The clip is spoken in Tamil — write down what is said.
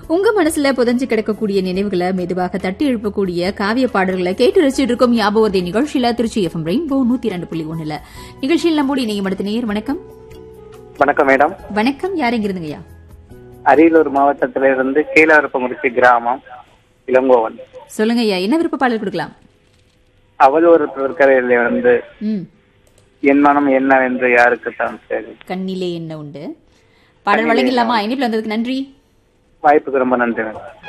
உங்க மனசுல புதஞ்சு கிடக்கக்கூடிய நினைவுகளை மெதுவாக தட்டி எழுப்பக்கூடிய காவிய பாடல்களை கேட்டு ரசிச்சுட்டு இருக்கும் ஞாபகத்தை நிகழ்ச்சியில திருச்சி எஃப்எம் ரெயின்போ நூத்தி ரெண்டு புள்ளி ஒண்ணுல நிகழ்ச்சியில் நம்மோடு இணையம் அடுத்த நேயர் வணக்கம் வணக்கம் மேடம் வணக்கம் யார் எங்க இருந்துங்கய்யா அரியலூர் மாவட்டத்திலிருந்து கீழாரப்பமுடிச்சி கிராமம் இளங்கோவன் சொல்லுங்க ஐயா என்ன விருப்ப பாடல் கொடுக்கலாம் அவள் ஒரு பிறக்கரையில் வந்து ம் என் மனம் என்னவென்று யாருக்கு தான் சரி கண்ணிலே என்ன உண்டு பாடல் வழங்கிடலாமா இணைப்பில் வந்ததுக்கு நன்றி வாய்ப்புக்கு ரொம்ப நன்றி மேடம்